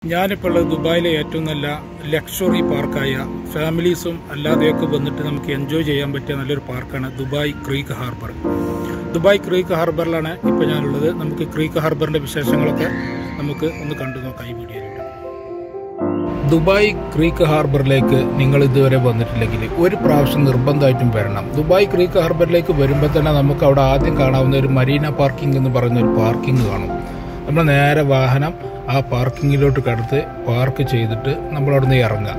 ഞാനിപ്പോൾ ഉള്ളത് ദുബായിലെ ഏറ്റവും നല്ല ലക്ഷറി പാർക്കായ ഫാമിലീസും അല്ലാതെയൊക്കെ വന്നിട്ട് നമുക്ക് എൻജോയ് ചെയ്യാൻ പറ്റിയ നല്ലൊരു പാർക്കാണ് Dubai creek harbour Dubai creek ഹാർബറിലാണ് ഇപ്പോൾ ഞാനുള്ളത് നമുക്ക് ക്രീക്ക് ഹാർബറിൻ്റെ വിശേഷങ്ങളൊക്കെ നമുക്ക് ഒന്ന് കണ്ടു നോക്കാം ഈ വീഡിയോയിലൂടെ ദുബായ് ക്രീക്ക് ഹാർബറിലേക്ക് നിങ്ങൾ ഇതുവരെ വന്നിട്ടില്ലെങ്കിൽ ഒരു പ്രാവശ്യം നിർബന്ധമായിട്ടും വരണം ദുബായ് ക്രീക്ക് ഹാർബറിലേക്ക് വരുമ്പോൾ തന്നെ നമുക്ക് അവിടെ ആദ്യം കാണാവുന്ന ഒരു മരീന പാർക്കിംഗ് എന്ന് പറയുന്ന ഒരു പാർക്കിംഗ് കാണും നമ്മൾ നേരെ വാഹനം ആ പാർക്കിങ്ങിലോട്ട് കടത്ത് പാർക്ക് ചെയ്തിട്ട് നമ്മൾ അവിടെ നിന്ന് ഇറങ്ങാം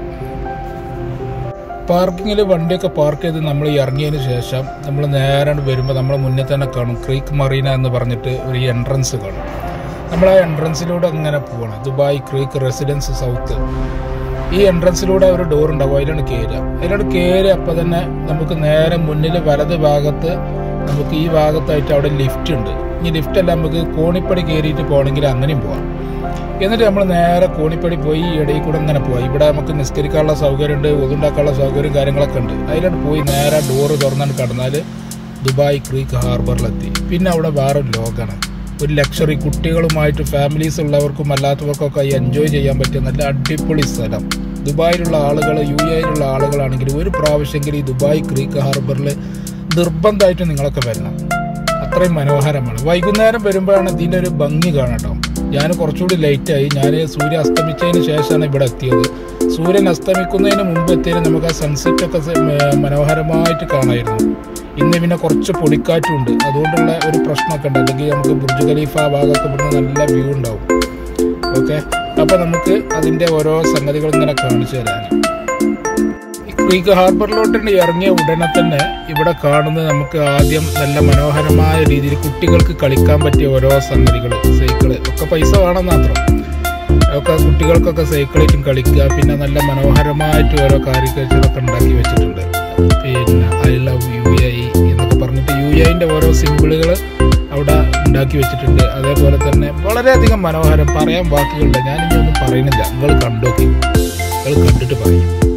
പാർക്കിങ്ങിൽ വണ്ടിയൊക്കെ പാർക്ക് ചെയ്ത് നമ്മൾ ഇറങ്ങിയതിന് ശേഷം നമ്മൾ നേരെ വരുമ്പോൾ നമ്മളെ മുന്നേ തന്നെ കാണും ക്രീക്ക് മറീന എന്ന് പറഞ്ഞിട്ട് ഒരു എൻട്രൻസ് കാണും നമ്മൾ ആ എൻട്രൻസിലൂടെ അങ്ങനെ പോകണം ദുബായ് ക്രീക്ക് റെസിഡൻസ് സൗത്ത് ഈ എൻട്രൻസിലൂടെ ഒരു ഡോർ ഉണ്ടാവും അതിലാണ് കയറുക അതിലാണ് കയറി അപ്പം തന്നെ നമുക്ക് നേരെ മുന്നിൽ വലത് ഭാഗത്ത് നമുക്ക് ഈ ഭാഗത്തായിട്ട് അവിടെ ലിഫ്റ്റ് ഉണ്ട് ഈ ലിഫ്റ്റ് അല്ല നമുക്ക് കോണിപ്പടി കയറിയിട്ട് പോകണമെങ്കിൽ അങ്ങനെയും പോവാം എന്നിട്ട് നമ്മൾ നേരെ കോണിപ്പടി പോയി ഈ ഇടയിൽ കൂടെ ഇങ്ങനെ പോവാം ഇവിടെ നമുക്ക് നിസ്കരിക്കാനുള്ള സൗകര്യമുണ്ട് ഒതുണ്ടാക്കാനുള്ള സൗകര്യം കാര്യങ്ങളൊക്കെ ഉണ്ട് അതിലോട്ട് പോയി നേരെ ഡോറ് തുറന്നാണ് കടന്നാൽ ദുബായ് ക്രീക്ക് ഹാർബറിലെത്തി പിന്നെ അവിടെ വേറെ ലോകമാണ് ഒരു ലക്ഷറി കുട്ടികളുമായിട്ട് ഫാമിലീസ് ഉള്ളവർക്കും അല്ലാത്തവർക്കൊക്കെ എൻജോയ് ചെയ്യാൻ പറ്റിയ നല്ല അടിപൊളി സ്ഥലം ദുബായിലുള്ള ആളുകൾ യു എയിലുള്ള ആളുകളാണെങ്കിൽ ഒരു പ്രാവശ്യമെങ്കിലും ഈ ദുബായ് ക്രീക്ക് ഹാർബറിൽ നിർബന്ധമായിട്ട് നിങ്ങളൊക്കെ വരണം അത്രയും മനോഹരമാണ് വൈകുന്നേരം വരുമ്പോഴാണ് ഇതിൻ്റെ ഒരു ഭംഗി കാണട്ടോ ഞാൻ കുറച്ചുകൂടി ലേറ്റായി ഞാൻ സൂര്യൻ അസ്തമിച്ചതിന് ശേഷമാണ് ഇവിടെ എത്തിയത് സൂര്യൻ അസ്തമിക്കുന്നതിന് മുമ്പ് എത്തിയാൽ നമുക്ക് ആ സൺസെറ്റ് ഒക്കെ സ- മ- മനോഹരമായിട്ട് കാണായിരുന്നു ഇന്ന് പിന്നെ കുറച്ച് പൊടിക്കാറ്റുണ്ട് അതുകൊണ്ടുള്ള ഒരു പ്രശ്നമൊക്കെ ഉണ്ട് അല്ലെങ്കിൽ നമുക്ക് ബുർജ് ഖലീഫ ആ ഭാഗമൊക്കെ ഇവിടുന്ന് നല്ല വ്യൂ ഉണ്ടാവും ഓക്കെ അപ്പോൾ നമുക്ക് അതിൻ്റെ ഓരോ സംഗതികൾ ഇങ്ങനെ കാണിച്ചു തരാൻ ക്രീക്ക് ഹാർബറിലോട്ട് ഇറങ്ങിയ ഉടനെ തന്നെ ഇവിടെ കാണുന്നത് നമുക്ക് ആദ്യം നല്ല മനോഹരമായ രീതിയിൽ കുട്ടികൾക്ക് കളിക്കാൻ പറ്റിയ ഓരോ സംഗതികൾ സൈക്കിള് ഒക്കെ പൈസ വേണം മാത്രം ഒക്കെ കുട്ടികൾക്കൊക്കെ സൈക്കിളിറ്റും കളിക്കുക പിന്നെ നല്ല മനോഹരമായിട്ട് ഓരോ കാരിക്കേച്ചറൊക്കെ ഉണ്ടാക്കി വെച്ചിട്ടുണ്ട് പിന്നെ ഐ ലവ് യു എ എന്നൊക്കെ പറഞ്ഞിട്ട് യു എന്റെ ഓരോ സിമ്പിളുകൾ അവിടെ ഉണ്ടാക്കി വെച്ചിട്ടുണ്ട് അതേപോലെ തന്നെ വളരെയധികം മനോഹരം പറയാൻ വാക്കുകളില്ല ഞാനിനി ഒന്നും പറയുന്നില്ല നിങ്ങൾ കണ്ടോക്കി നിങ്ങൾ കണ്ടിട്ട് പറയും